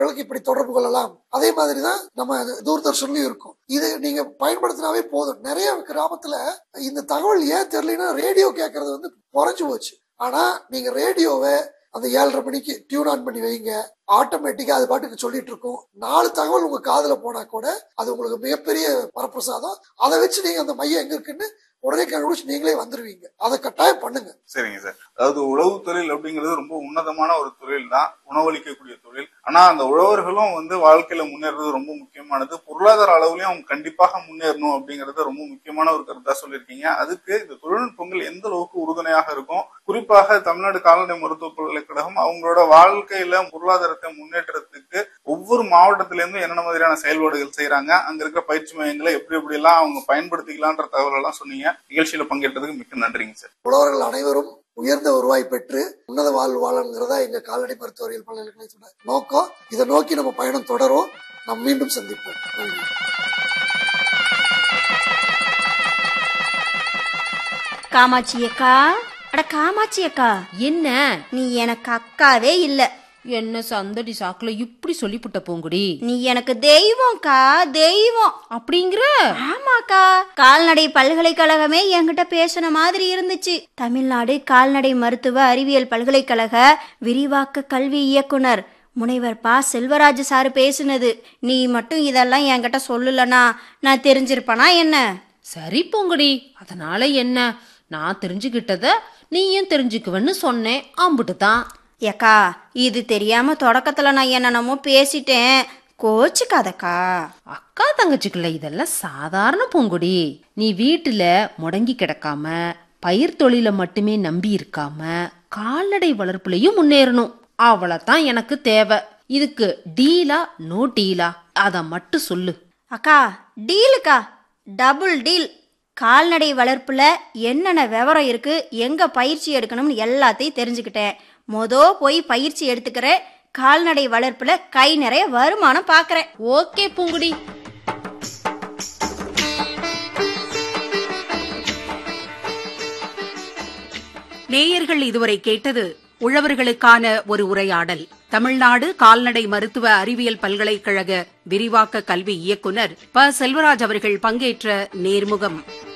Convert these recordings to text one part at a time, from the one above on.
உங்களுக்கு இப்படி தொடர்பு கொள்ளலாம் அதே மாதிரி தான் நம்ம தூர்தர்ஷன்லயும் இருக்கும் இது நீங்க பயன்படுத்தினாவே போதும் நிறைய கிராமத்துல இந்த தகவல் ஏன் தெரியலன்னா ரேடியோ கேட்கறது வந்து குறைஞ்சு போச்சு ஆனா நீங்க ரேடியோவை அந்த ஏழரை மணிக்கு டியூன் ஆன் பண்ணி வைங்க ஆட்டோமேட்டிக்கா அது பாட்டுக்கு சொல்லிட்டு இருக்கும் நாலு தகவல் உங்க காதுல போனா கூட அது உங்களுக்கு மிகப்பெரிய வரப்பிரசாதம் அதை வச்சு நீங்க அந்த மையம் எங்க இருக்குன்னு உடனே கண்டுபிடிச்சு நீங்களே வந்துருவீங்க அதை கட்டாயம் பண்ணுங்க சரிங்க சார் அதாவது உழவு தொழில் அப்படிங்கிறது ரொம்ப உன்னதமான ஒரு தொழில் தான் உணவளிக்கக்கூடிய தொழில் ஆனா அந்த உழவர்களும் வந்து வாழ்க்கையில முன்னேறது ரொம்ப முக்கியமானது பொருளாதார அளவுலயும் அவங்க கண்டிப்பாக முன்னேறணும் அப்படிங்கறது ரொம்ப முக்கியமான ஒரு கருத்தா சொல்லியிருக்கீங்க அதுக்கு இந்த தொழில்நுட்பங்கள் எந்த அளவுக்கு உறுதுணையாக இருக்கும் குறிப்பாக தமிழ்நாடு கால்நடை மருத்துவ பல்கலைக்கழகம் அவங்களோட வாழ்க்கையில பொருளாதாரத்தை முன்னேற்றத்துக்கு ஒவ்வொரு மாவட்டத்திலிருந்தும் என்னென்ன மாதிரியான செயல்பாடுகள் செய்யறாங்க அங்க இருக்கிற பயிற்சி மையங்களை எப்படி எப்படி எல்லாம் அவங்க பயன்படுத்திக்கலான்ற தகவல் எல்லாம் சொன்னீங்க நிகழ்ச்சியில பங்கேற்றதுக்கு மிக்க நன்றிங்க சார் உழவர்கள் அனைவரும் உயர்ந்த வருவாய் பெற்று உன்னத வாழ்வு வாழணுங்கிறதா எங்க கால்நடை மருத்துவரியல் பல்கலைக்கழகத்தோட நோக்கம் இதை நோக்கி நம்ம பயணம் தொடரும் நாம் மீண்டும் சந்திப்போம் நன்றி காமாட்சி அக்கா அட காமாட்சி அக்கா என்ன நீ எனக்கு அக்காவே இல்ல என்ன சந்தடி சாக்குல இப்படி சொல்லிப்புட்ட பூங்குடி நீ எனக்கு தெய்வம்க்கா தெய்வம் அப்படிங்கிற ஆமாக்கா கால்நடை பல்கலைக்கழகமே என்கிட்ட பேசின மாதிரி இருந்துச்சு தமிழ்நாடு கால்நடை மருத்துவ அறிவியல் பல்கலைக்கழக விரிவாக்க கல்வி இயக்குனர் முனைவர் பா செல்வராஜ் சார் பேசுனது நீ மட்டும் இதெல்லாம் என்கிட்ட சொல்லலனா நான் தெரிஞ்சிருப்பனா என்ன சரி பூங்குடி அதனால என்ன நான் தெரிஞ்சுக்கிட்டத நீயும் தெரிஞ்சுக்குவேன்னு சொன்னேன் அம்புட்டு தான் ஏக்கா இது தெரியாம தொடக்கத்துல நான் என்னென்னமோ பேசிட்டேன் கோச்சுக்காதக்கா அக்கா தங்கச்சிக்குள்ள இதெல்லாம் சாதாரண பூங்குடி நீ வீட்டுல முடங்கி கிடக்காம பயிர் தொழில மட்டுமே நம்பி இருக்காம கால்நடை வளர்ப்புலயும் முன்னேறணும் அவ்வளவுதான் எனக்கு தேவை இதுக்கு டீலா நோ டீலா அத மட்டும் சொல்லு அக்கா டீலுக்கா டபுள் டீல் கால்நடை வளர்ப்புல என்னென்ன விவரம் இருக்கு எங்க பயிற்சி எடுக்கணும்னு எல்லாத்தையும் தெரிஞ்சுக்கிட்டேன் மொத போய் பயிற்சி எடுத்துக்கிறேன் கால்நடை வளர்ப்புல கை நிறைய வருமானம் பார்க்கறேன் ஓகே பூங்குடி நேயர்கள் இதுவரை கேட்டது உழவர்களுக்கான ஒரு உரையாடல் தமிழ்நாடு கால்நடை மருத்துவ அறிவியல் பல்கலைக்கழக விரிவாக்க கல்வி இயக்குனர் ப செல்வராஜ் அவர்கள் பங்கேற்ற நேர்முகம்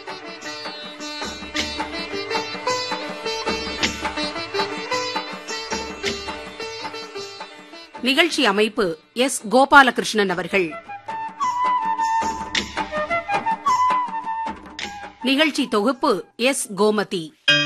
நிகழ்ச்சி அமைப்பு எஸ் கோபாலகிருஷ்ணன் அவர்கள் நிகழ்ச்சி தொகுப்பு எஸ் கோமதி